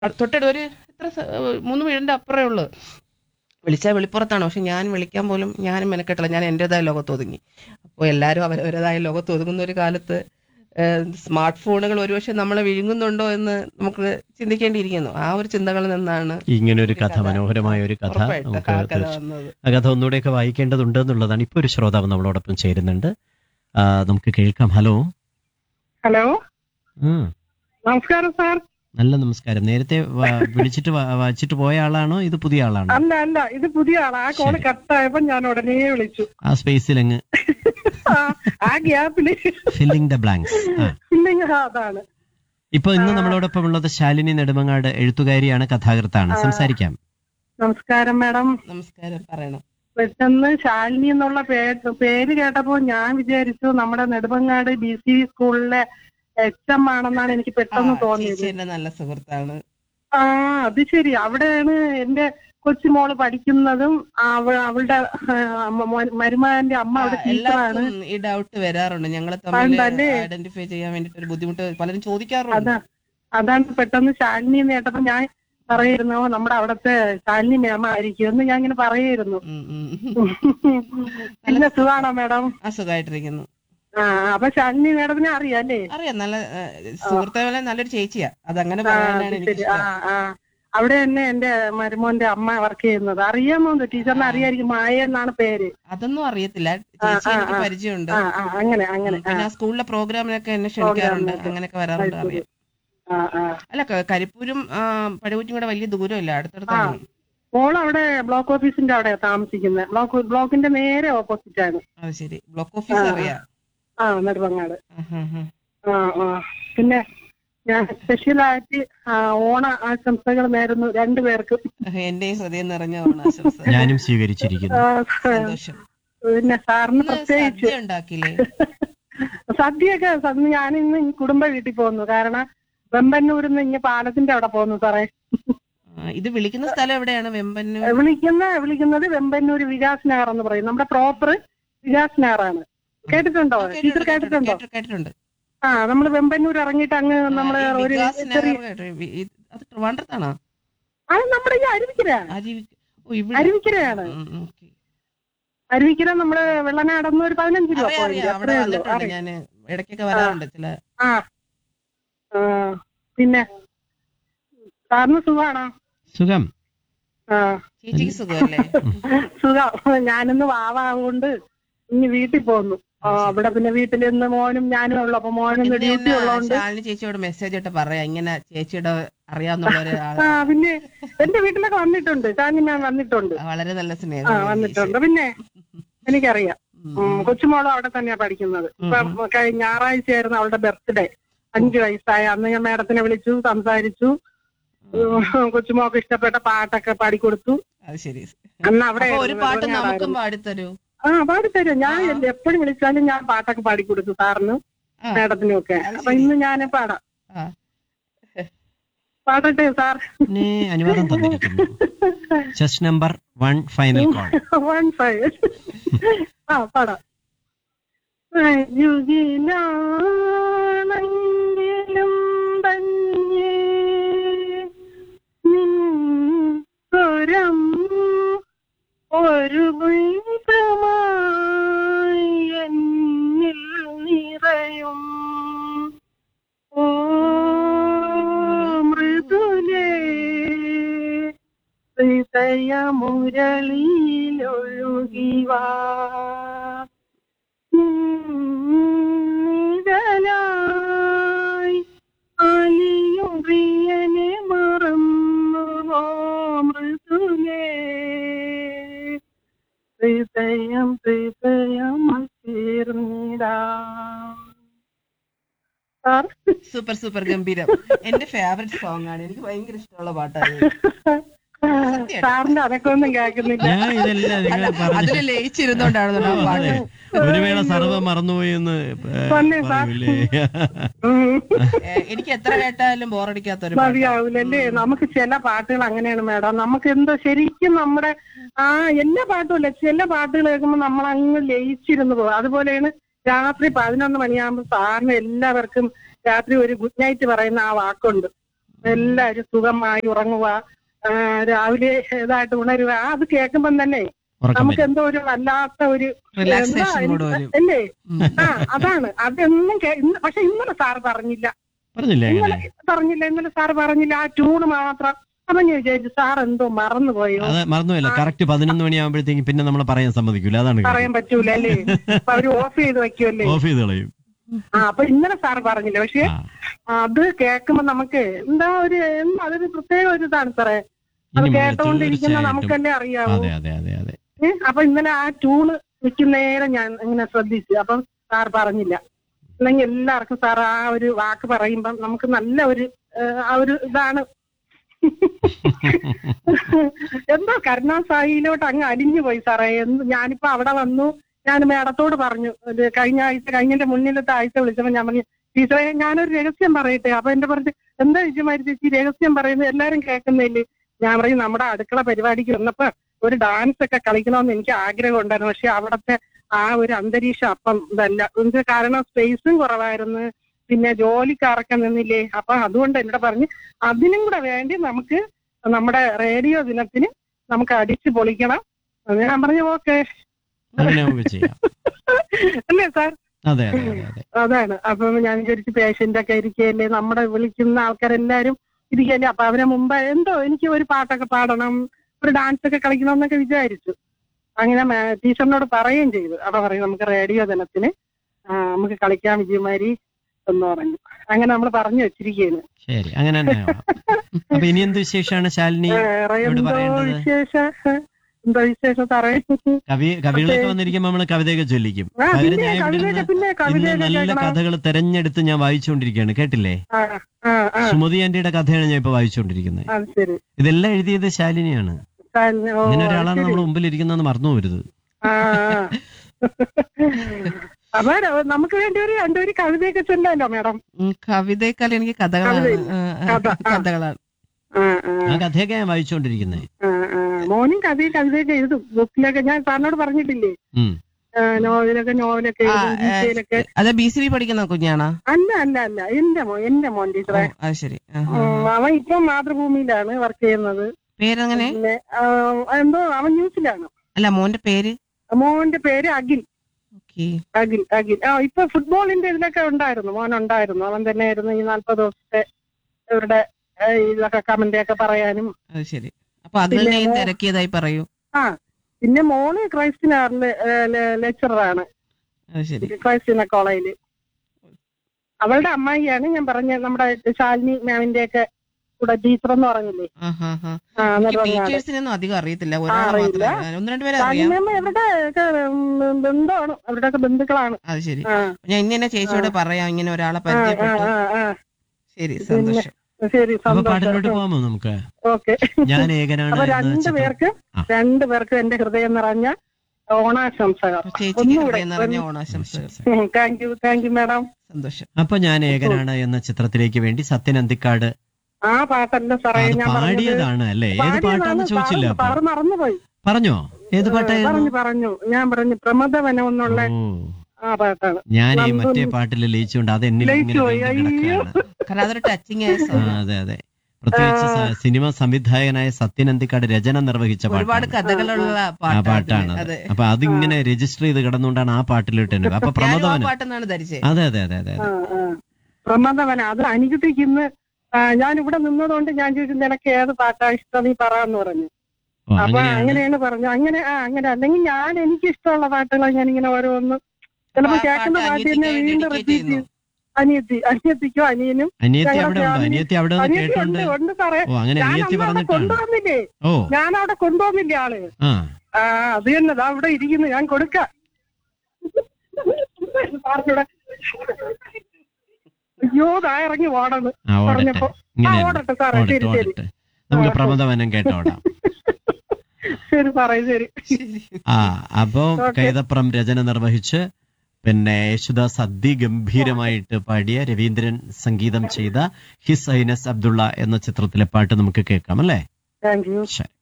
അ- തൊട്ടടുത്ത് ഒരു എത്ര സ- മൂന്ന് വീടിന്റെ അപ്പുറേ ഉള്ളു വിളിച്ചാൽ വെളിപ്പുറത്താണ് പക്ഷെ ഞാൻ വിളിക്കാൻ പോലും ഞാനും മെനക്കെട്ടില്ല ഞാൻ എൻ്റെതായ ലോകത്ത് ഒതുങ്ങി അപ്പോൾ എല്ലാവരും അവരവരതായ ലോകത്ത് ഒതുങ്ങുന്ന ഒരു കാലത്ത് സ്മാർട്ട് ഫോണുകൾ ഒരുപക്ഷെ നമ്മളെ വിഴുങ്ങുന്നുണ്ടോ എന്ന് നമുക്ക് ചിന്തിക്കേണ്ടിയിരിക്കുന്നു ആ ഒരു ചിന്തകളിൽ നിന്നാണ് ഇങ്ങനെ ഒരു ഒരു കഥ കഥ. മനോഹരമായ ഒരു കഥ ഉറപ്പായിട്ടും നമുക്ക് ആ കഥ തീർച്ച- വന്നത് ആ കഥ ഒന്നുകൂടെയൊക്കെ വായിക്കേണ്ടതുണ്ട് എന്നുള്ളതാണ് ഇപ്പൊ ഒരു ശ്രോതാവ് നമ്മളോടൊപ്പം ചേരുന്നുണ്ട് ആ, നമുക്ക് കേൾക്കാം ഹലോ ഹലോ ഉം, നമസ്കാരം സാർ നല്ല നമസ്കാരം നേരത്തെ വ- വിളിച്ചിട്ട് വ- വച്ചിട്ട് പോയ ആളാണോ ഇത് പുതിയ ആളാണോ അല്ല അല്ല ഇത് പുതിയ ആളാ ആ കോള് ശരി. കട്ടായപ്പോ ഞാൻ ഉടനെ വിളിച്ചു ആ സ്പേസിൽ അങ്ങ് ആ- ആ ഗ്യാപ്പില് ഫില്ലിംഗ് ദ ബ്ലാങ്ക്സ് ആ ഇല്ലെങ്കിൽ അതാണ് ഇപ്പൊ ഇന്ന് നമ്മളോടൊപ്പം ഉള്ളത് ശാലിനി നെടുമങ്ങാട് എഴുത്തുകാരിയാണ് കഥാകൃത്താണ് ആ. സംസാരിക്കാം നമസ്കാരം മാഡം നമസ്കാരം പറയണം പെട്ടെന്ന് ശാലിനി എന്നുള്ള പേര് പേര് കേട്ടപ്പോ ഞാൻ വിചാരിച്ചു നമ്മുടെ നെടുമങ്ങാട് ബി സി സ്കൂളിലെ എച്ച് എം ആണെന്നാണ് എനിക്ക് പെട്ടെന്ന് ആ, തോന്നിയത് ചേച്ചി എന്റെ നല്ല സുഹൃത്താണ് ആ അത് ശരി അവിടെയാണ് എന്റെ കൊച്ചുമോള് പഠിക്കുന്നതും അവ- അവളുടെ ആ, അമ്മ- മോൻ- മരുമകന്റെ അമ്മ അവിടെ ആ, ടീച്ചറാണ് എല്ലാവർക്കും ഈ ഡൗട്ട് വരാറുണ്ട് ഞങ്ങൾ തമ്മിൽ ഉണ്ടല്ലേ? ഐഡന്റിഫൈ ചെയ്യാൻ വേണ്ടിട്ട് ഒരു ബുദ്ധിമുട്ട് പലരും ചോദിക്കാറുണ്ട് അതാ അതാണ് പെട്ടെന്ന് ശാലിനി എന്ന് കേട്ടപ്പോ ഞാൻ പറയായിരുന്നു "ഓ, നമ്മുടെ അവിടത്തെ ശാലിനി മേമ ആയിരിക്കും എന്ന് ഞാൻ ഇങ്ങനെ പറയായിരുന്നു ഉം, ഉം. പിന്നെ സുഖാണോ മേഡം ആ സുഖമായിട്ടിരിക്കുന്നു ആ അപ്പൊ ശാലിനി മേഡത്തിനെ അറിയാം അല്ലേ അറിയാം നല്ല സുഹൃത്തെ പോലെ നല്ലൊരു ചേച്ചിയാ അതങ്ങനെ ആ പറയാനാണ് അത് എനിക്ക് ശരി ആ ആ അവിടെ തന്നെ എന്റെ മരുമോന്റെ അമ്മ വർക്ക് ചെയ്യുന്നത് അറിയാമോ ടീച്ചറിനെ അറിയായിരിക്കും മായ എന്നാണ് പേര് അതൊന്നും അറിയത്തില്ല ആ, ചേച്ചി ആ, എനിക്ക് ആ. പരിചയമുണ്ട് ആ ആ അങ്ങനെ അങ്ങനെ ഉം, ആ പിന്നെ ആ സ്കൂളിലെ പ്രോഗ്രാമിനൊക്കെ എന്നെ ക്ഷണിക്കാറുണ്ട് പ്രോഗ്രാമിനൊക്കെ. അങ്ങനെയൊക്കെ വരാറുണ്ട് അത് ശരി. അറിയാം ആ ആ അല്ല ക- കരിപ്പൂരും ആ, പടുകൂറ്റും കൂടെ വലിയ ദൂരമില്ല അടുത്തടുത്താണ് മോൾ അവിടെ ബ്ലോക്ക് ഓഫീസിന്റെ അവിടെ താമസിക്കുന്നത് ബ്ലോക്ക് ബ്ലോക്കിന്റെ നേരെ ഓപ്പോസിറ്റ് ആണ് അത് ശരി ബ്ലോക്ക് ഓഫീസ് ആ, അറിയാം ആ നെടുമങ്ങാട് ആഹ്, ആഹ്, ആ ആ പിന്നെ ഞാൻ സ്പെഷ്യലായിട്ട് ആ, ഓണ ആശംസകൾ നേരുന്നു രണ്ടുപേർക്കും ആഹ്. എന്റെയും ഹൃദയം നിറഞ്ഞ ഓണാശംസ ഞാനും സ്വീകരിച്ചിരിക്കുന്നു ആ, സന്തോഷം പിന്നെ സാറിന് ഇന്ന് പ്രത്യേകിച്ച് സദ്യ ഉണ്ടാക്കില്ലേ സദ്യയൊക്കെ സദ്യ ഞാൻ ഇന്ന് കുടുംബ വീട്ടിൽ പോകുന്നു കാരണം വെമ്പന്നൂരിൽ നിന്ന് ഇങ്ങനെ പാലത്തിന്റെ അവിടെ പോകുന്നു സാറേ ആ, ഇത് വിളിക്കുന്ന സ്ഥലം എവിടെയാണ് വെമ്പന്നൂർ വിളിക്കുന്ന വിളിക്കുന്നത് വെമ്പന്നൂർ വികാസ് നഗർ എന്ന് പറയും നമ്മുടെ പ്രോപ്പർ വികാസ് നഗറാണ് കേട്ടിട്ടുണ്ടോ ആ, ടീച്ചർ കേട്ടിട്ടുണ്ട്, കേട്ടിട്ടുണ്ടോ കേട്ടിട്ടുണ്ട്, കേട്ടിട്ടുണ്ട് ആ നമ്മൾ വെമ്പന്നൂർ ഇറങ്ങിയിട്ട് അങ്ങ് ആ, നമ്മള് ഈ ഒരു വികാസ് ചെറിയ നഗർ കേട്ടോ. വി- ഇത് അത് ട്രിവാൻഡ്രത്താണോ അത് നമ്മുടെ ഈ അരുവിക്കര അരുവി ഓ ഇവിടെ അരുവിക്കരയാണ് ഉം, ഉം, ഓക്കേ. അരുവിക്കര നമ്മള് വെള്ളനാടന്ന് ഒരു പതിനഞ്ച് രൂപ അറിയാം പോയിന്റ് അറിയാം അവിടെ അത്രേ ഉള്ളൂ വന്നിട്ടുണ്ട് അറിയാം. ഞാന് ഇടയ്ക്കൊക്കെ വരാറുണ്ട് ചില ആ ആ, പിന്നെ സാറിന് സുഖാണോ സുഖം ആ ചേച്ചിക്ക് സുഖമല്ലേ സുഖം ഞാനിന്ന് വാവാകൊണ്ട് ഇനി വീട്ടിൽ പോന്നു ആ, അവിടെ പിന്നെ വീട്ടിൽ ഇന്ന് മോനും ഞാനും ഉള്ളു അപ്പൊ മോനും ഇന്ന് ഡ്യൂട്ടി തന്നെ ഉള്ളതുകൊണ്ട് ശാലിനി ചേച്ചിയോട് മെസ്സേജ് ഇട്ട് പറയാം ഇങ്ങനെ ചേച്ചിയുടെ അറിയാവുന്ന ഒരു ആ പിന്നെ എന്റെ വീട്ടിലൊക്കെ വന്നിട്ടുണ്ട് ഷാനി മാം വന്നിട്ടുണ്ട് വളരെ നല്ല ആ സ്നേഹം വന്നിട്ടുണ്ട് പിന്നെ എനിക്കറിയാം ഉം. ഉം, കൊച്ചുമോളും അവിടെ തന്നെയാ പഠിക്കുന്നത് ഇപ്പൊ കഴിഞ്ഞ ഞായറാഴ്ചയായിരുന്നു അവളുടെ ബർത്ത്ഡേ അഞ്ചു വയസ്സായ അന്ന് ഞാൻ മാഡത്തിനെ വിളിച്ചു സംസാരിച്ചു ഉം, കൊച്ചുമോൾക്ക് ഇഷ്ടപ്പെട്ട പാട്ടൊക്കെ പാടിക്കൊടുത്തു അത് ശരി അന്ന് അവിടെ അപ്പൊ ഒരു പാട്ട് നമുക്കും വെള്ളനാടായിരുന്നു. പാടിത്തരൂ ആ പാടിത്തരും ഞാൻ എപ്പോഴും വിളിച്ചാലും ഞാൻ പാട്ടൊക്കെ പാടിക്കൊടുത്തു സാറിനും ആ. മാഡത്തിനും ഒക്കെ അത് അപ്പൊ ശരി. ഇന്ന് ഞാൻ പാടാം ആ. പാടട്ടെ സാർ പിന്നെ അനുവാദം തന്നിരിക്കുന്നു chess number one final call one five ആ പാടാം യുഗിലാണെങ്കിലും തന്നെ നിൻ സ്വരം ഒരു ഗീതമായി എന്നിൽ നിറയും ഓ മൃദുലേ ഹൃദയമുരളിയിലൊഴുകിവാ നിഴലായി അലിയും പ്രിയനെ മറന്നുവോ മൃദുലേ ഹൃദയം ഹൃദയം ചേർന്നിടാം സാർ സൂപ്പർ സൂപ്പർ ഗംഭീരം എന്റെ ഫേവറേറ്റ് സോങ് ആണ് എനിക്ക് ഭയങ്കര ഇഷ്ടമുള്ള പാട്ടാണ് സത്യമായിട്ടും. സാറിന്റെ അതൊക്കെ ഒന്നും കേൾക്കുന്നില്ല ഞാൻ ഇതെല്ലാം നിങ്ങൾ പറഞ്ഞു അതിൽ ലയിച്ചിരുന്നോണ്ടാണ് ആ പാട്ട് ഒരു വേള സർവ്വം മറന്നുപോയി എന്ന് ഏ, തന്നെ സാർ. പറയൂലേ ഉം. ഏ, എനിക്ക് എത്ര കേട്ടാലും ബോറടിക്കാത്ത ഒരു പാട്ട് മതിയാവൂലല്ലേ നമുക്ക് ചില പാട്ടുകൾ അങ്ങനെയാണ് മാഡം നമുക്ക് എന്തോ ശരിക്കും നമ്മുടെ ആ എല്ലാ പാട്ടും അല്ല ചില പാട്ടുകൾ കേൾക്കുമ്പോൾ നമ്മൾ അങ്ങ് ലയിച്ചിരുന്നു പോകും അതുപോലെയാണ് രാത്രി പതിനൊന്ന് മണിയാകുമ്പോൾ സാറിന് എല്ലാവർക്കും രാത്രി ഒരു ഗുഡ് നൈറ്റ് പറയുന്ന ആ വാക്കുണ്ട് എല്ലാരും സുഖമായി ഉറങ്ങുക ആ, രാവിലെ ഇതായിട്ട് ഉണരുക ആ, അത് കേൾക്കുമ്പം തന്നെ ഉറക്കം നമുക്ക് വരും എന്തോ ഒരു വല്ലാത്ത ഒരു റിലാക്സേഷൻ എന്താ കൂടെ എനിക്ക് വരും അല്ലേ ഉം. ആ അതാണ് അതൊന്നും കേ- ഇന്ന് പക്ഷെ ഇന്നലെ സാർ പറഞ്ഞില്ല പറഞ്ഞില്ലേ ഇന്നലെ അങ്ങനെ പറഞ്ഞില്ല ഇന്നലെ സാർ പറഞ്ഞില്ല ആ ട്യൂണ് മാത്രം അപ്പൊ ഞാൻ വിചാരിച്ചു സാർ എന്തോ മറന്നുപോയോ അത് മറന്നുപോയില്ല കറക്റ്റ് പതിനൊന്ന് മണിയാകുമ്പോഴത്തേക്കും പിന്നെ നമ്മൾ പറയാൻ സമ്മതിക്കൂല അതാണ് കാര്യം. പറയാൻ പറ്റൂല അല്ലേ അപ്പൊ അവര് ഓഫ് ചെയ്ത് വെക്കുമല്ലേ ഓഫ് ചെയ്ത് കളയും ആ അപ്പൊ ഇന്നലെ സാർ പറഞ്ഞില്ല പക്ഷെ ആ അത് കേൾക്കുമ്പോ നമുക്ക് എന്താ ഒരു എന്താ അതൊരു പ്രത്യേക ഒരു ഇതാണ് സാറേ അത് ഇനി മുതൽ കേട്ടോണ്ടിരിക്കുന്ന തീർച്ചയായിട്ടും നമുക്കല്ലേ അറിയാവൂ അതെ അതെ അതെ അതെ ഏ, അപ്പൊ ഇന്നലെ ആ ട്യൂണ് നിൽക്കുന്നേരം ഞാൻ ഇങ്ങനെ ശ്രദ്ധിച്ചു അപ്പം സാർ പറഞ്ഞില്ല അല്ലെങ്കിൽ എല്ലാവർക്കും സാർ ആ ഒരു വാക്ക് പറയുമ്പം നമുക്ക് നല്ല ഒരു ഏ, ആ ഒരു ഇതാണ് എന്തോ കരുണാസായിലോട്ട് അങ്ങ് അലിഞ്ഞു പോയി സാറേ എന്ത് ഞാനിപ്പോ അവിടെ വന്നു ഞാൻ മേഡത്തോട് പറഞ്ഞു ഇത് കഴിഞ്ഞ ആഴ്ച കഴിഞ്ഞതിന്റെ മുന്നിലത്തെ ആഴ്ച വിളിച്ചപ്പോ ഞാൻ പറഞ്ഞു ടീച്ചറെ ഞാനൊരു രഹസ്യം പറയട്ടെ അപ്പൊ എന്റെ പറഞ്ഞു എന്താ ചേച്ചിമാരി ചേച്ചി രഹസ്യം പറയുന്നത് എല്ലാരും കേൾക്കുന്നില്ലേ ഞാൻ പറയും നമ്മുടെ അടുക്കള പരിപാടിക്ക് വന്നപ്പോ ഒരു ഡാൻസ് ഒക്കെ കളിക്കണമെന്ന് എനിക്ക് ആഗ്രഹം ഉണ്ടായിരുന്നു പക്ഷെ അവിടത്തെ ആ ഒരു അന്തരീക്ഷം അപ്പം ഇതല്ല എന്ത് കാരണം സ്പേസും കുറവായിരുന്നു പിന്നെ ജോലിക്കാരൊക്കെ നിന്നില്ലേ അപ്പൊ അതുകൊണ്ട് എന്നോട് പറഞ്ഞ് അതിനും കൂടെ വേണ്ടി നമുക്ക് നമ്മുടെ റേഡിയോ ദിനത്തിന് നമുക്ക് അടിച്ചു പൊളിക്കണം അത് ഞാൻ പറഞ്ഞു ഓക്കെ അങ്ങനെ നമുക്ക് ചെയ്യാം അല്ലേ സാർ അതെ അതെ അതെ അതെ അതാണ് അപ്പൊ ഞാൻ വിചാരിച്ചു പേഷ്യന്റ് ഒക്കെ ഇരിക്കല്ലേ നമ്മുടെ വിളിക്കുന്ന ആൾക്കാരെല്ലാരും ഇരിക്കല്ലേ അപ്പൊ അവരെ മുമ്പ് എന്തോ എനിക്ക് ഒരു പാട്ടൊക്കെ പാടണം ഒരു ഡാൻസ് ഒക്കെ കളിക്കണം എന്നൊക്കെ വിചാരിച്ചു അങ്ങനെ മേ- ടീച്ചറിനോട് പറയുകയും ചെയ്തു അപ്പൊ പറയും നമുക്ക് റേഡിയോ ദിനത്തിന് ആ, നമുക്ക് കളിക്കാൻ വിജയമാരി എന്ന് പറഞ്ഞു അങ്ങനെ നമ്മൾ പറഞ്ഞു വെച്ചിരിക്കുകയാണ് ശരി അങ്ങനെ തന്നെ ആവാം. അപ്പൊ ഇനി എന്ത് വിശേഷമാണ് ശാലിനി വേറെ ഇവിടെ എന്തോ പറയേണ്ടത്? വിശേഷം എന്തോ വിശേഷം സാറേ കവി കവികളൊക്കെ വന്നിരിക്കുമ്പോ നമ്മള് കവിതയൊക്കെ ചൊല്ലിക്കും ആ അവര് പിന്നെ ഞാൻ ഇവിടെ കവിതയൊക്കെ ഇരുന്ന് പിന്നെ ഇന്ന് കവിതയൊക്കെ നല്ല കേൾക്കണം കഥകൾ തെരഞ്ഞെടുത്ത് ഞാൻ വായിച്ചുകൊണ്ടിരിക്കുകയാണ് കേട്ടില്ലേ ആ ആ ആ സുമതി ആന്റിയുടെ കഥയാണ് ഞാൻ ഇപ്പൊ വായിച്ചുകൊണ്ടിരിക്കുന്നത് അത് ശരി ഇതെല്ലാം എഴുതിയത് ശാലിനിയാണ് ആ, ഓ, അങ്ങനെ അത് ഒരാളാണ് ശരി. നമ്മൾ മുമ്പിൽ ഇരിക്കുന്നതെന്ന് മറന്നു പോരുത് ആ, ആ. അപ്പൊ നമുക്ക് വേണ്ടി ഒരു രണ്ടൊരു കവിതയൊക്കെ ചൊല്ലാലോ മാഡം ഉം, കവിതയേക്കാൾ എനിക്ക് കഥകളാണ് കവിതയില്ല. ആ, ആ, കഥ, ആ. കഥകളാണ് ആ, ആ, ആ കഥയൊക്കെ ഞാൻ വായിച്ചുകൊണ്ടിരിക്കുന്നത് ആ, ആ. മോനും കഥയും കവിതയൊക്കെ എഴുതും ബുക്കിലൊക്കെ ഞാൻ സാറിനോട് പറഞ്ഞിട്ടില്ലേ ഉം ആ, നോവലൊക്കെ നോവലൊക്കെ ആ, എഴുതും ഏ, ഗീതയിലൊക്കെ അതെ ബി സി ബി പഠിക്കുന്ന കുഞ്ഞാണോ അല്ല അല്ല അല്ല എന്റെ മോൻ എന്റെ മോൻ ഓ ടീച്ചറെ അത് ശരി ആ, ആ, ഉം, ആ. അവൻ ഇപ്പം മാതൃഭൂമിയിലാണ് വർക്ക് ചെയ്യുന്നത് പേരെങ്ങനെ പിന്നെ ആ, എന്തോ അവൻ ന്യൂസിലാണ് അല്ല മോന്റെ പേര് മോന്റെ പേര് അഖിൽ ഓക്കെ അഖിൽ അഖിൽ ആ ഇപ്പൊ ഫുട്ബോളിന്റെ ഇതിലൊക്കെ ഉണ്ടായിരുന്നു മോൻ ഉണ്ടായിരുന്നു അവൻ തന്നെയായിരുന്നു ഈ നാല്പത് ദിവസത്തെ ഇവരുടെ ഏ, ഇതൊക്കെ കമന്റ് ഒക്കെ പറയാനും അത് ശരി അപ്പൊ അഖിലിനെയും പിന്നെ- തിരക്കിയതായി പറയൂ ആ പിന്നെ മോള് ക്രൈസ്റ്റിനാറില് ലെക്ചറാണ് അത് ശരി ക്രൈസ്റ്റിന കോളേജില് അവളുടെ അമ്മായിയാണ് ഞാൻ പറഞ്ഞ നമ്മുടെ ശാലിനി മാമിന്റെ ഒക്കെ കൂടെ ടീച്ചർ എന്ന് പറഞ്ഞില്ലേ ആ ഹാ ഹാ ആ എന്നിട്ട് പറഞ്ഞാണ് ടീച്ചേഴ്സിനൊന്നും അധികം അറിയത്തില്ല ഒരാൾ അറിയില്ല. മാത്രമേ ഒന്ന് രണ്ടുപേരെ ശാലിനി അറിയാം മാം ഇവരുടെ ഒക്കെ ഉം, ബന്ധമാണ് അവരുടെ ഒക്കെ ബന്ധുക്കളാണ് അത് ശരി ആ ഞാൻ ഇന്ന് തന്നെ ചേച്ചിയോട് പറയാം ഇങ്ങനെ ഒരാളെ ആ ആ പരിചയപ്പെട്ടു ആ ആ ശരി സന്തോഷം ശരി അപ്പൊ പാട്ടിലോട്ട് സന്തോഷം പോകാമോ നമുക്ക് ഓക്കെ ഞാൻ ഏകനാണ് അപ്പൊ എന്ന രണ്ടു ചിത്രം പേർക്ക് ആ. രണ്ടു പേർക്ക് എന്റെ ഹൃദയം നിറഞ്ഞ ഓണാശംസകൾ ചേച്ചിക്ക് ഒന്നുകൂടെ ഹൃദയം നിറഞ്ഞ ഓണാശംസകൾ thank you thank you madam സന്തോഷം അപ്പൊ ഞാൻ ഏകനാണ് എന്ന ചിത്രത്തിലേക്ക് വേണ്ടി സത്യൻ അന്തിക്കാട് ആ പാട്ടല്ല സാറേ അത് ഞാൻ പറഞ്ഞത് പാടിയതാണ് അല്ലേ ഏത് പാട്ടാന്ന് ചോദിച്ചില്ല അപ്പൊ സാറ് മറന്നുപോയി പറഞ്ഞോ ഏത് പാട്ടായിരുന്നു പറഞ്ഞു പറഞ്ഞു ഞാൻ പറഞ്ഞു പ്രമദവനം എന്നുള്ള ഓ ആ പാട്ടാണ് ഞാൻ ഈ നന്ദു- മറ്റേ പാട്ടിൽ ലയിച്ചുകൊണ്ട് അത് എന്നിൽ ലയിച്ചു ഇങ്ങനെ പോയി. വീണ്ടും അയ്യോ. കിടക്കുകയാണ് കാരണം അതൊരു ടച്ചിങ് ആയ ആ, സോങ് അതെ അതെ പ്രത്യേകിച്ച് സ- സിനിമ സംവിധായകനായ സത്യൻ അന്തിക്കാട് രചന നിർവഹിച്ച ഒരുപാട് പാട്ടാണ് കഥകളുള്ള ആ പാട്ടാണ് പാട്ടാണ് അതെ അപ്പൊ അതിങ്ങനെ രജിസ്റ്റർ ചെയ്ത് കിടന്നുകൊണ്ടാണ് ആ പാട്ടിലിട്ട് അപ്പൊ ഞാനും ആ പ്രമോദവനം പാട്ടെന്നാണ് ധരിച്ചത് അതെ അതെ അതെ അതെ ആ, ആ. പ്രമദവനം അത് അനുകുട്ടിക്ക് ഇന്ന് ആ, ഞാൻ ഇവിടെ നിന്നതുകൊണ്ട് ഞാൻ ചോദിച്ചു നിനക്ക് ഏത് പാട്ടാ ഇഷ്ടം നീ പറയാന്ന് പറഞ്ഞു ഓ അപ്പൊ അങ്ങനെയാണ് അങ്ങനെയാണ് പറഞ്ഞു അങ്ങനെ ആ അങ്ങനെ അല്ലെങ്കിൽ ഞാൻ എനിക്ക് ഇഷ്ടമുള്ള പാട്ടുകൾ ഞാൻ ഇങ്ങനെ ഓരോന്ന് ചിലപ്പോ അപ്പൊ ആ കേൾക്കുന്ന പാട്ട് പാട്ട് തന്നെ അനിയത്തിക്കായി വീണ്ടും dedicate റിപ്പീറ്റ് ചെയ്യുന്നു. അനിയത്തി അനിയത്തിക്കോ അനിയനും അനിയത്തി ഞങ്ങളുടെ അവിടെ ഉണ്ടോ family- അനിയത്തി അവിടെ നിന്ന് അനിയത്തി കേട്ടോണ്ട് ഉണ്ട് ഉണ്ട് സാറേ ഓ അങ്ങനെ ഞാൻ അനിയത്തി അന്ന് അവിടെ പറഞ്ഞിട്ടാണ് കൊണ്ടുവന്നില്ലേ ഓ ഞാൻ അവിടെ കൊണ്ടുവന്നില്ലേ ആള് ആ ആ അത് തന്നെ ദാ അവിടെ ഇരിക്കുന്നു ഞാൻ കൊടുക്കാം സാറിനൂടെ അയ്യോ ദാ ഇറങ്ങി ഓടണ് ആ ഓടട്ടെ പറഞ്ഞപ്പോ ആ ഇങ്ങനെ ഓടട്ടെ സാറേ ഓടട്ടെ ശരി ശരി ഓടട്ടെ നമുക്ക് പ്രമദവനം കേട്ടോടാം ശരി സാറേ ശരി ശരി ആ അപ്പോ Okay. കൈതപ്രം രചന നിർവഹിച്ച് പിന്നെ യേശുദാസ് അതിഗംഭീരമായിട്ട് പാടിയ രവീന്ദ്രൻ സംഗീതം ചെയ്ത ഹിസ് ഐനസ് അബ്ദുള്ള എന്ന ചിത്രത്തിലെ പാട്ട് നമുക്ക് കേൾക്കാം അല്ലേ താങ്ക് യു ശരി